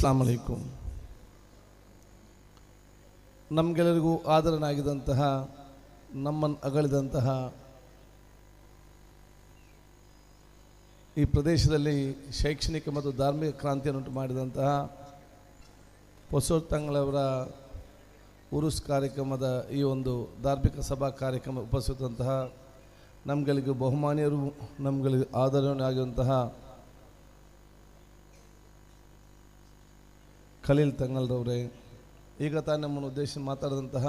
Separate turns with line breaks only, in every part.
ಅಸ್ಲಾಂ ಅಲೈಕುಂ ನಮಗೆಲ್ಲರಿಗೂ ಆದರನಾಗಿದ್ದಂತಹ ನಮ್ಮನ್ನು ಅಗಲಿದಂತಹ ಈ ಪ್ರದೇಶದಲ್ಲಿ ಶೈಕ್ಷಣಿಕ ಮತ್ತು ಧಾರ್ಮಿಕ ಕ್ರಾಂತಿಯನ್ನುಂಟು ಮಾಡಿದಂತಹ ಹೊಸೋತ್ತಂಗಳವರ ಉರುಸ್ ಕಾರ್ಯಕ್ರಮದ ಈ ಒಂದು ಧಾರ್ಮಿಕ ಸಭಾ ಕಾರ್ಯಕ್ರಮ ಉಪಸ್ಥಿತಂತಹ ನಮ್ಗಳಿಗೆ ಬಹುಮಾನ್ಯರು ನಮ್ಗಳಿಗೆ ಆದರಣೆಯಾಗಿರುವಂತಹ ಖಲೀಲ್ ತಂಗಲ್ರವರೇ ಈಗ ತಾನೇ ನಮ್ಮನ್ನು ಉದ್ದೇಶಿಸಿ ಮಾತಾಡಿದಂತಹ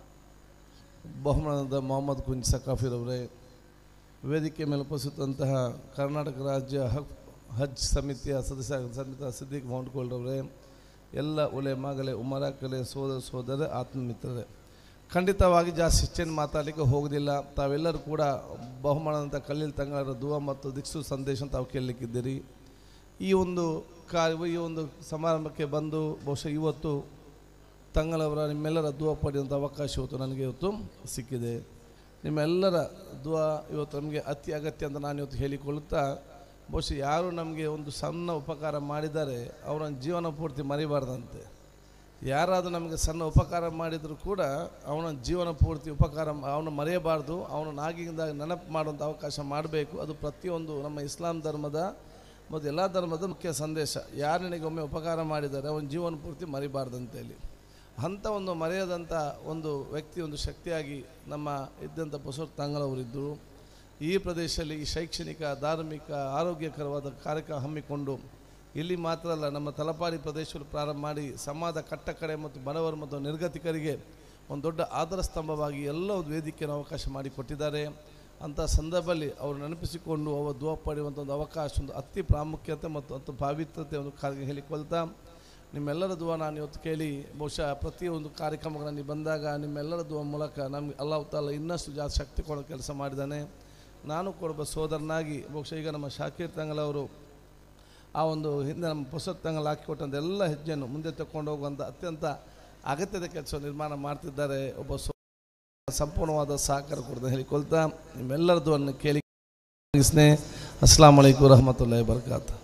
ಬಹುಮಾನದ ಮೊಹಮ್ಮದ್ ಕುಂಜ್ ಸಕಾಫಿರವರೇ ವೇದಿಕೆ ಮೇಲೆ ಉಪಸ್ಥಿತಂತಹ ಕರ್ನಾಟಕ ರಾಜ್ಯ ಹಕ್ ಹಜ್ ಸಮಿತಿಯ ಸದಸ್ಯ ಸಮಿತ ಸಿದ್ದಿಕ್ ಮೌಂಟ್ಗೋಲ್ರವರೇ ಎಲ್ಲ ಒಲೆ ಮಗಲೇ ಉಮರಾಕಲೆ ಸೋದರ ಸೋದರ ಆತ್ಮಮಿತ್ರರೇ ಖಂಡಿತವಾಗಿ ಜಾಸ್ತಿ ಹೆಚ್ಚೇನು ಮಾತಾಡಲಿಕ್ಕೆ ಹೋಗೋದಿಲ್ಲ ತಾವೆಲ್ಲರೂ ಕೂಡ ಬಹುಮಾನದಂಥ ಕಲ್ಲೀಲ್ ತಂಗಳರ ದುವಾ ಮತ್ತು ದಿಕ್ಸು ಸಂದೇಶ ತಾವು ಕೇಳಲಿಕ್ಕಿದ್ದೀರಿ ಈ ಒಂದು ಕಾರ್ಯ ಈ ಒಂದು ಸಮಾರಂಭಕ್ಕೆ ಬಂದು ಬಹುಶಃ ಇವತ್ತು ತಂಗಳವರ ನಿಮ್ಮೆಲ್ಲರ ದುವಾ ಪಡೆಯುವಂಥ ಅವಕಾಶ ಇವತ್ತು ನನಗೆ ಇವತ್ತು ಸಿಕ್ಕಿದೆ ನಿಮ್ಮೆಲ್ಲರ ದುವಾ ಇವತ್ತು ನಮಗೆ ಅತಿ ಅಗತ್ಯ ಅಂತ ನಾನು ಇವತ್ತು ಹೇಳಿಕೊಳ್ಳುತ್ತಾ ಬಹುಶಃ ಯಾರು ನಮಗೆ ಒಂದು ಸಣ್ಣ ಉಪಕಾರ ಮಾಡಿದ್ದಾರೆ ಅವರನ್ನು ಜೀವನ ಪೂರ್ತಿ ಮರಿಬಾರ್ದಂತೆ ಯಾರಾದರೂ ನಮಗೆ ಸಣ್ಣ ಉಪಕಾರ ಮಾಡಿದರೂ ಕೂಡ ಅವನ ಜೀವನ ಪೂರ್ತಿ ಉಪಕಾರ ಅವನು ಮರೆಯಬಾರ್ದು ಅವನು ನಾಗಿಂದ ನೆನಪು ಮಾಡುವಂಥ ಅವಕಾಶ ಮಾಡಬೇಕು ಅದು ಪ್ರತಿಯೊಂದು ನಮ್ಮ ಇಸ್ಲಾಂ ಧರ್ಮದ ಮತ್ತು ಎಲ್ಲ ಧರ್ಮದ ಮುಖ್ಯ ಸಂದೇಶ ಯಾರು ನಿನಗೆ ಒಮ್ಮೆ ಉಪಕಾರ ಮಾಡಿದ್ದಾರೆ ಅವನ ಜೀವನ ಪೂರ್ತಿ ಮರಿಬಾರ್ದಂತೇಳಿ ಅಂಥ ಒಂದು ಮರೆಯದಂಥ ಒಂದು ವ್ಯಕ್ತಿ ಒಂದು ಶಕ್ತಿಯಾಗಿ ನಮ್ಮ ಇದ್ದಂಥ ಬಸವರ್ ತಾಂಗಳವರಿದ್ದರು ಈ ಪ್ರದೇಶದಲ್ಲಿ ಈ ಶೈಕ್ಷಣಿಕ ಧಾರ್ಮಿಕ ಆರೋಗ್ಯಕರವಾದ ಕಾರ್ಯಕ್ರಮ ಹಮ್ಮಿಕೊಂಡು ಇಲ್ಲಿ ಮಾತ್ರ ಅಲ್ಲ ನಮ್ಮ ತಲಪಾಡಿ ಪ್ರದೇಶದಲ್ಲಿ ಪ್ರಾರಂಭ ಮಾಡಿ ಸಮಾಜ ಕಟ್ಟ ಕಡೆ ಮತ್ತು ಬಡವರು ಮತ್ತು ನಿರ್ಗತಿಕರಿಗೆ ಒಂದು ದೊಡ್ಡ ಆಧಾರ ಸ್ತಂಭವಾಗಿ ಎಲ್ಲ ಒಂದು ವೇದಿಕೆಯನ್ನು ಅವಕಾಶ ಮಾಡಿಕೊಟ್ಟಿದ್ದಾರೆ ಅಂಥ ಸಂದರ್ಭದಲ್ಲಿ ಅವರು ನೆನಪಿಸಿಕೊಂಡು ಅವರು ದುವಾ ಪಡೆಯುವಂಥ ಒಂದು ಅವಕಾಶ ಒಂದು ಅತಿ ಪ್ರಾಮುಖ್ಯತೆ ಮತ್ತು ಅತಿ ಪಾವಿತ್ರತೆ ಒಂದು ಕಾರ್ಯ ಹೇಳಿಕೊಳ್ತಾ ನಿಮ್ಮೆಲ್ಲರ ದುವಾ ನಾನು ಇವತ್ತು ಕೇಳಿ ಬಹುಶಃ ಪ್ರತಿಯೊಂದು ಕಾರ್ಯಕ್ರಮಗಳಲ್ಲಿ ಬಂದಾಗ ನಿಮ್ಮೆಲ್ಲರ ದುವಾ ಮೂಲಕ ನಮಗೆ ಅಲ್ಲಾಹ್ ತಾಲ ಇನ್ನಷ್ಟು ಜಾಸ್ತಿ ಶಕ್ತಿ ಕೊಡೋ ಕೆಲಸ ಮಾಡಿದ್ದಾನೆ ನಾನು ಕೂಡ ಒಬ್ಬ ಸೋದರನಾಗಿ ಬಹುಶಃ ಈಗ ನಮ್ಮ ಶಾಕೀರ್ ತಂಗಲವರು ಆ ಒಂದು ಹಿಂದೆ ನಮ್ಮ ಪುಸ್ತಕ ತಂಗಲ್ ಹಾಕಿಕೊಟ್ಟಂಥ ಎಲ್ಲ ಹೆಜ್ಜೆಯನ್ನು ಮುಂದೆ ತಗೊಂಡು ಹೋಗುವಂಥ ಅತ್ಯಂತ ಅಗತ್ಯದ ಕೆಲಸ ನಿರ್ಮಾಣ ಮಾಡ್ತಿದ್ದಾರೆ ಒಬ್ಬ ಸೋ ಸಂಪೂರ್ಣವಾದ ಸಹಕಾರ ಕೊಡದ ಹೇಳಿಕೊಳ್ತಾ ನಿಮ್ಮೆಲ್ಲರದ್ದು ಕೇಳಿ ಅಸ್ಲಾಂ ವಲೈಕು ರಹಮತುಲ್ಲಾಹಿ ಬರ್ಕಾತು